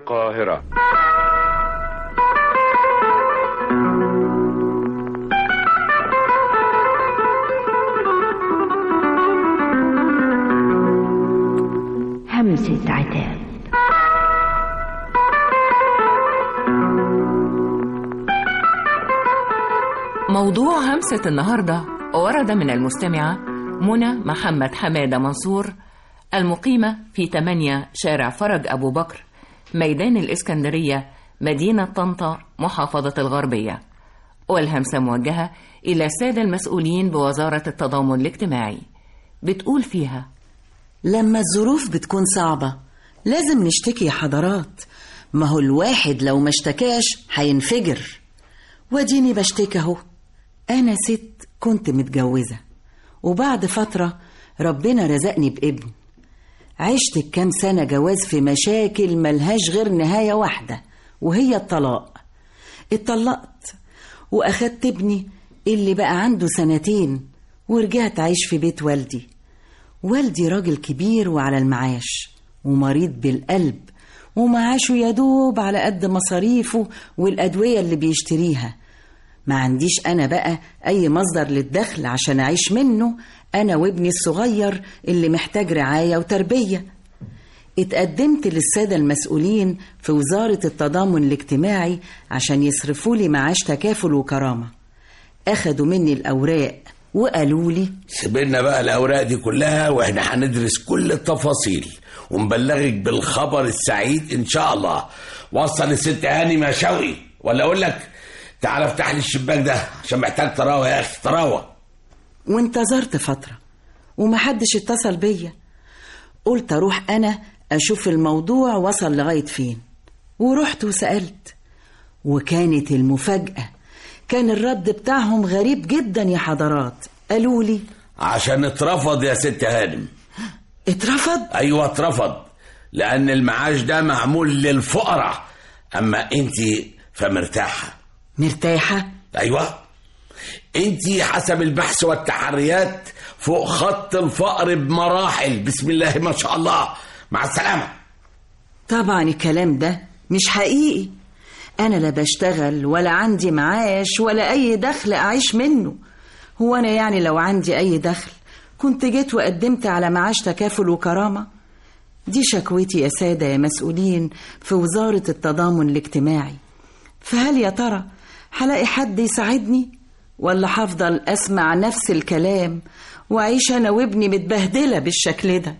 القاهرة همسة عتاب موضوع همسة النهاردة ورد من المستمعة منى محمد حمادة منصور المقيمة في 8 شارع فرج أبو بكر ميدان الإسكندرية مدينة طنطا محافظة الغربية والهمسة موجهة إلى السادة المسؤولين بوزارة التضامن الاجتماعي بتقول فيها لما الظروف بتكون صعبة لازم نشتكي يا حضرات ما هو الواحد لو ما اشتكاش هينفجر واديني بشتكي اهو انا ست كنت متجوزة وبعد فترة ربنا رزقني بابن عشت كام سنة جواز في مشاكل ملهاش غير نهاية واحدة وهي الطلاق اتطلقت واخدت ابني اللي بقى عنده سنتين ورجعت عايش في بيت والدي والدي راجل كبير وعلى المعاش ومريض بالقلب ومعاشه يدوب على قد مصاريفه والأدوية اللي بيشتريها ما عنديش أنا بقى أي مصدر للدخل عشان أعيش منه أنا وابني الصغير اللي محتاج رعاية وتربية اتقدمت للسادة المسؤولين في وزارة التضامن الاجتماعي عشان يصرفوا لي معاش تكافل وكرامة أخدوا مني الأوراق وقالوا لي سيبلنا بقى الأوراق دي كلها وإحنا هندرس كل التفاصيل ونبلغك بالخبر السعيد إن شاء الله وصل الست هاني ما شوقي ولا أقول لك تعال افتح لي الشباك ده عشان محتاج تراوة يا أخي تراوة وانتظرت فترة ومحدش اتصل بيا قلت أروح أنا أشوف الموضوع وصل لغاية فين ورحت وسألت وكانت المفاجأة كان الرد بتاعهم غريب جدا يا حضرات قالوا لي عشان اترفض يا ست هانم اترفض أيوة اترفض لأن المعاش ده معمول للفقراء أما أنت فمرتاحة مرتاحة أيوة أنت حسب البحث والتحريات فوق خط الفقر بمراحل بسم الله ما شاء الله مع السلامة طبعا الكلام ده مش حقيقي أنا لا بشتغل ولا عندي معاش ولا أي دخل أعيش منه هو أنا يعني لو عندي أي دخل كنت جيت وقدمت على معاش تكافل وكرامة دي شكوتي يا سادة يا مسؤولين في وزارة التضامن الاجتماعي فهل يا ترى هلاقي حد يساعدني ولا هفضل أسمع نفس الكلام وأعيش أنا وابني متبهدلة بالشكل ده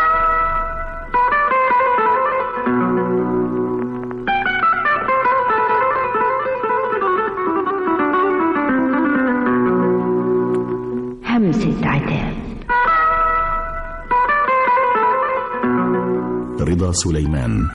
همسة عتاب رضا سليمان